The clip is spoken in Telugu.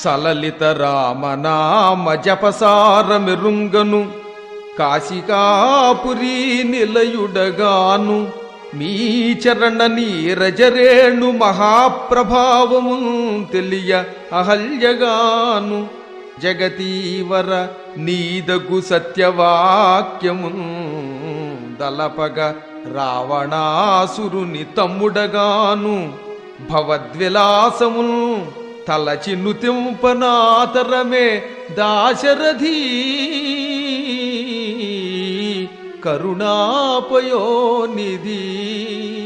సలలిత రామనామ జపసార మెరుంగను కాశికాపురి నిలయుడగాను మీ చరణ నీరజరేణు మహాప్రభావము తెలియ అహల్యగాను జగతీవర నీదగు సత్యవాక్యము దలపగ రావణాసురుని తమ్ముడగాను భవద్విలాసమును తలచి నుతింపనాతరమే దాశరథీ కరుణాపయోనిధి